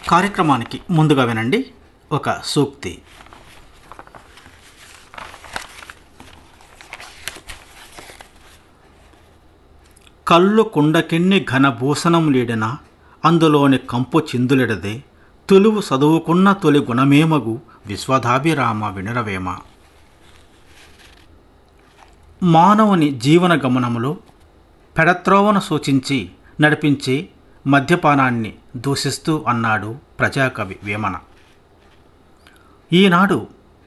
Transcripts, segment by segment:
కార్యక్రమానికి ముందుగా వినండి ఒక సూక్తి కళ్ళు కుండకిన్ని ఘనభూషణం లీడిన అందులోని కంపు చిందులెడదే తొలువు చదువుకున్న తొలి గుణమేమగు విశ్వధాభిరామ వినరవేమ మానవుని జీవన గమనములో పెడత్రోవను సూచించి నడిపించే మద్యపానాన్ని దూషిస్తూ అన్నాడు ప్రజాకవి వేమన ఈనాడు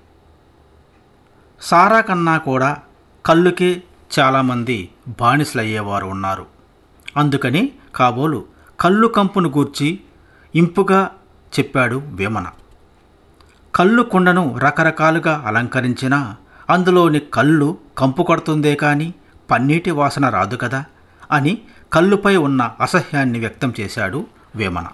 సారా కన్నా కూడా కళ్ళుకే చాలామంది బానిసలయ్యేవారు ఉన్నారు అందుకని కాబోలు కళ్ళు కంపును గూర్చి ఇంపుగా చెప్పాడు వేమన కళ్ళు కుండను రకరకాలుగా అలంకరించినా అందులోని కళ్ళు కంపు కొడుతుందే కానీ పన్నీటి వాసన రాదు కదా అని కళ్ళుపై ఉన్న అసహ్యాన్ని వ్యక్తం చేశాడు వేమన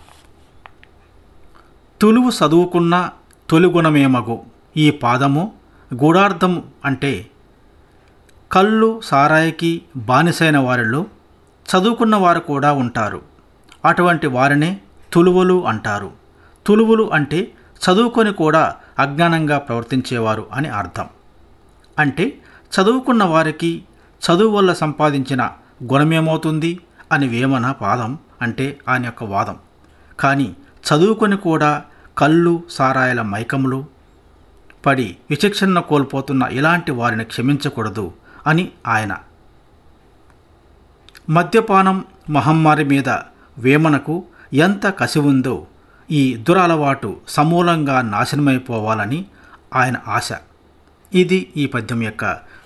తులువు చదువుకున్న తొలిగుణమేమగు ఈ పాదము గూఢార్థం అంటే కళ్ళు సారాయికి బానిసైన వారిలో చదువుకున్న వారు కూడా ఉంటారు అటువంటి వారినే తులువులు అంటారు తులువులు అంటే చదువుకొని కూడా అజ్ఞానంగా ప్రవర్తించేవారు అని అర్థం అంటే చదువుకున్న వారికి చదువు వల్ల సంపాదించిన గుణమేమవుతుంది అని వేమన పాదం అంటే ఆయన యొక్క వాదం కానీ చదువుకొని కూడా కళ్ళు సారాయిల మైకములు పడి విచక్షణ కోల్పోతున్న ఇలాంటి వారిని క్షమించకూడదు అని ఆయన మద్యపానం మహమ్మారి మీద వేమనకు ఎంత కసి ఉందో ఈ దురలవాటు సమూలంగా నాశనమైపోవాలని ఆయన ఆశ ఇది ఈ పద్యం యొక్క